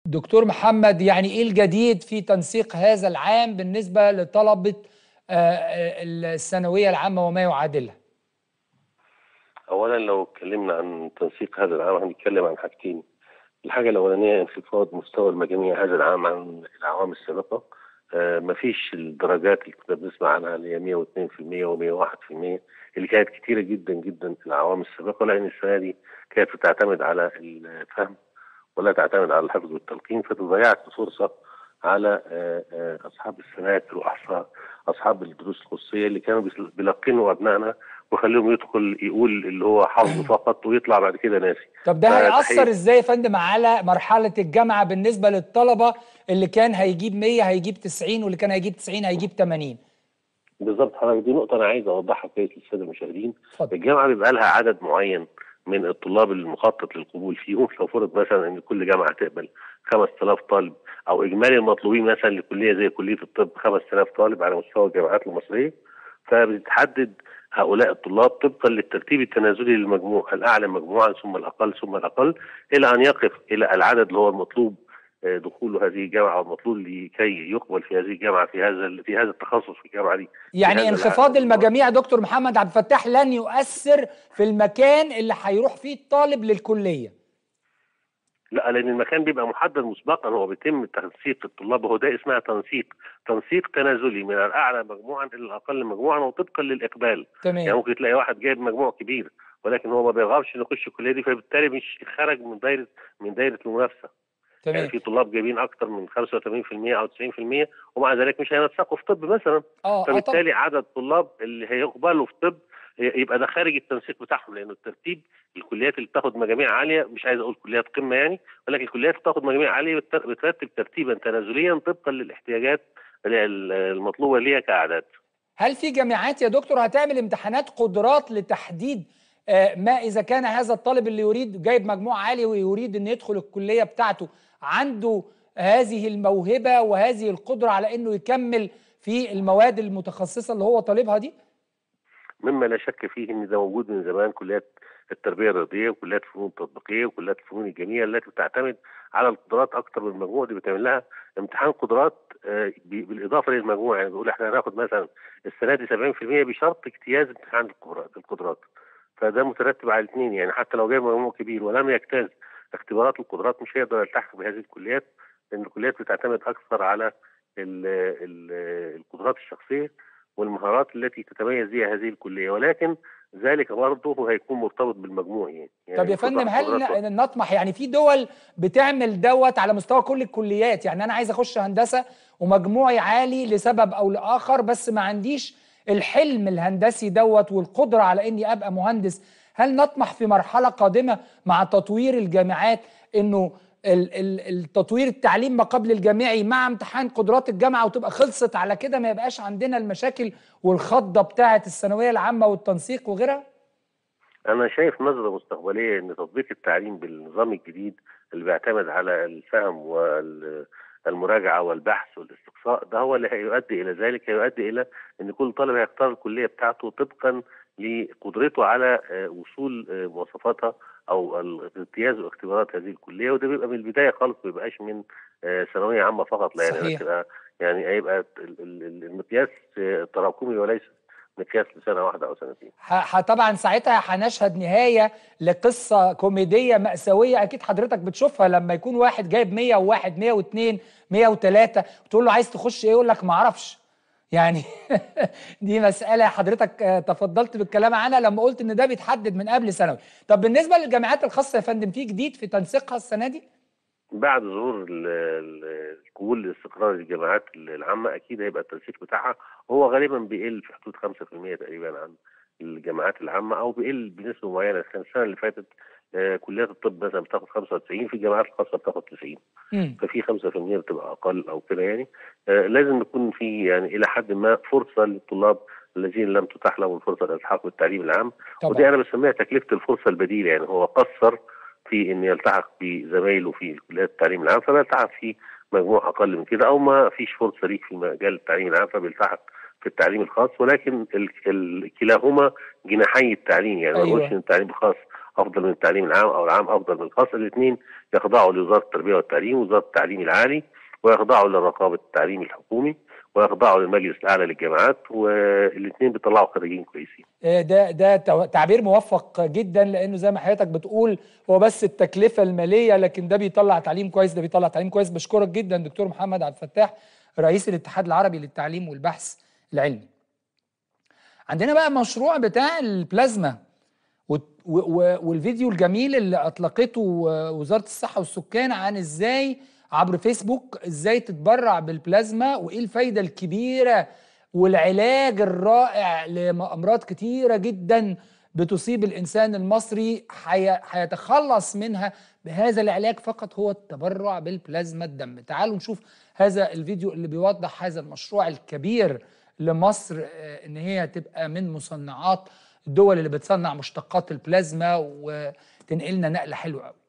دكتور محمد يعني ايه الجديد في تنسيق هذا العام بالنسبه لطلبه الثانويه العامه وما يعادلها؟ اولا لو اتكلمنا عن تنسيق هذا العام هنتكلم عن حاجتين الحاجه الاولانيه انخفاض مستوى المجاميع هذا العام عن الاعوام السابقه آه مفيش الدرجات اللي كنا بنسمع عنها اللي هي 102% و101% اللي كانت كتيره جدا جدا في الاعوام السابقه لان السنه دي كانت بتعتمد على الفهم ولا تعتمد على الحفظ والتلقين فتضيعت فرصه على اصحاب السناتر واصحاب الدروس الخصوصيه اللي كانوا بيلقنوا ابنائنا وخليهم يدخل يقول اللي هو حفظ فقط ويطلع بعد كده ناسي طب ده هيأثر ازاي يا فندم على مرحله الجامعه بالنسبه للطلبه اللي كان هيجيب 100 هيجيب 90 واللي كان هيجيب 90 هيجيب 80 بالظبط حضرتك دي نقطه انا عايز اوضحها كويس للساده المشاهدين الجامعه بيبقى لها عدد معين من الطلاب المخطط للقبول فيهم لو فرض مثلا ان كل جامعه تقبل 5000 طالب او اجمالي المطلوبين مثلا لكليه زي كليه الطب 5000 طالب على مستوى الجامعات المصريه فبتحدد هؤلاء الطلاب طبقا للترتيب التنازلي للمجموع الاعلى مجموعا ثم الاقل ثم الاقل الى ان يقف الى العدد اللي هو المطلوب دخول هذه الجامعه والمطلوب لكي يقبل في هذه الجامعه في هذا في هذا التخصص في الجامعه دي يعني انخفاض المجاميع دكتور محمد عبد الفتاح لن يؤثر في المكان اللي هيروح فيه الطالب للكليه لا لان المكان بيبقى محدد مسبقا هو بيتم تنسيق الطلاب وهو ده اسمها تنسيق تنسيق تنازلي من الاعلى مجموعا الى الاقل مجموعا وطبقا للاقبال تمام يعني ممكن تلاقي واحد جايب مجموع كبير ولكن هو ما بيرغبش انه يخش الكليه دي فبالتالي مش خرج من دايره من دايره المنافسه تمام يعني في طلاب جايبين اكتر من 85% او 90% ومع ذلك مش هينسقوا في طب مثلا اه فبالتالي عدد الطلاب اللي هيقبلوا في طب يبقى ده خارج التنسيق بتاعهم لانه الترتيب الكليات اللي بتاخد مجاميع عاليه مش عايز اقول كليات قمه يعني ولكن الكليات اللي بتاخد مجاميع عاليه بترتب ترتيبا تنازليا طبقا للاحتياجات المطلوبه ليها كاعداد. هل في جامعات يا دكتور هتعمل امتحانات قدرات لتحديد ما اذا كان هذا الطالب اللي يريد جايب مجموع عالي ويريد ان يدخل الكليه بتاعته عنده هذه الموهبه وهذه القدره على انه يكمل في المواد المتخصصه اللي هو طالبها دي؟ مما لا شك فيه ان ده موجود من زمان كليات التربيه الرياضيه وكليات الفنون التطبيقيه وكليات الفنون الجميله التي بتعتمد على القدرات اكثر من المجموع دي بتعمل لها امتحان قدرات بالاضافه للمجموع يعني بيقول احنا هناخد مثلا السنه دي 70% بشرط اجتياز امتحان القدرات فده مترتب على الاثنين يعني حتى لو جايب مجموع كبير ولم يجتاز اختبارات القدرات مش هيقدر يلتحق بهذه الكليات لان الكليات بتعتمد اكثر على ال ال القدرات الشخصيه والمهارات التي تتميز بها هذه الكليه ولكن ذلك برضه هيكون مرتبط بالمجموع يعني, يعني طب يا فندم هل نطمح يعني في دول بتعمل دوت على مستوى كل الكليات يعني انا عايز اخش هندسه ومجموعي عالي لسبب او لاخر بس ما عنديش الحلم الهندسي دوت والقدره على اني ابقى مهندس هل نطمح في مرحله قادمه مع تطوير الجامعات انه التطوير التعليم ما قبل الجامعي مع امتحان قدرات الجامعه وتبقى خلصت على كده ما يبقاش عندنا المشاكل والخضه بتاعه الثانويه العامه والتنسيق وغيرها؟ انا شايف نظره مستقبليه ان تطبيق التعليم بالنظام الجديد اللي بيعتمد على الفهم والمراجعه والبحث والاستقصاء ده هو اللي هيؤدي الى ذلك هيؤدي الى ان كل طالب هيختار الكليه بتاعته طبقا لقدرته على وصول مواصفاتها او الامتياز واختبارات هذه الكليه وده بيبقى من البدايه خالص ما بيبقاش من ثانويه عامه فقط لا يعني هتبقى يعني هيبقى المقياس تراكمي وليس مقياس لسنه واحده او سنتين. طبعا ساعتها هنشهد نهايه لقصه كوميديه ماساويه اكيد حضرتك بتشوفها لما يكون واحد جايب 101 102 103 وتقول له عايز تخش ايه يقول لك ما اعرفش. يعني دي مسألة حضرتك تفضلت بالكلام عنها لما قلت إن ده بيتحدد من قبل ثانوي. طب بالنسبة للجامعات الخاصة يا فندم في جديد في تنسيقها السنة دي؟ بعد ظهور القبول لاستقرار الجامعات العامة أكيد هيبقى التنسيق بتاعها هو غالبا بيقل في حدود 5% تقريبا عن الجامعات العامة أو بيقل بنسبة معينة كان السنة اللي فاتت آه كليات الطب مثلا بتاخد 95 في الجامعات الخاصه بتاخد 90 مم. ففي 5% بتبقى اقل او كده يعني آه لازم يكون في يعني الى حد ما فرصه للطلاب الذين لم تتاح لهم الفرصه للالتحاق بالتعليم العام طبعا. ودي انا بسميها تكلفه الفرصه البديله يعني هو قصر في ان يلتحق بزمايله في كليات التعليم العام فبيلتحق في مجموع اقل من كده او ما فيش فرصه ليك في مجال التعليم العام فبيلتحق في التعليم الخاص ولكن ال ال كلاهما جناحي التعليم يعني ما أيوة. نقولش ان التعليم الخاص افضل من التعليم العام او العام افضل من الخاص الاثنين يخضعوا لوزاره التربيه والتعليم ووزاره التعليم العالي ويخضعوا لرقابه التعليم الحكومي ويخضعوا للمجلس الاعلى للجامعات والاثنين بيطلعوا خريجين كويسين. ده ده تعبير موفق جدا لانه زي ما حضرتك بتقول هو بس التكلفه الماليه لكن ده بيطلع تعليم كويس ده بيطلع تعليم كويس بشكرك جدا دكتور محمد عبد الفتاح رئيس الاتحاد العربي للتعليم والبحث العلمي. عندنا بقى مشروع بتاع البلازما والفيديو الجميل اللي اطلقته وزاره الصحه والسكان عن ازاي عبر فيسبوك ازاي تتبرع بالبلازما وايه الفايده الكبيره والعلاج الرائع لامراض كتيره جدا بتصيب الانسان المصري هيتخلص منها بهذا العلاج فقط هو التبرع بالبلازما الدم تعالوا نشوف هذا الفيديو اللي بيوضح هذا المشروع الكبير لمصر ان هي تبقى من مصنعات الدول اللي بتصنع مشتقات البلازما وتنقلنا نقله حلوه قوي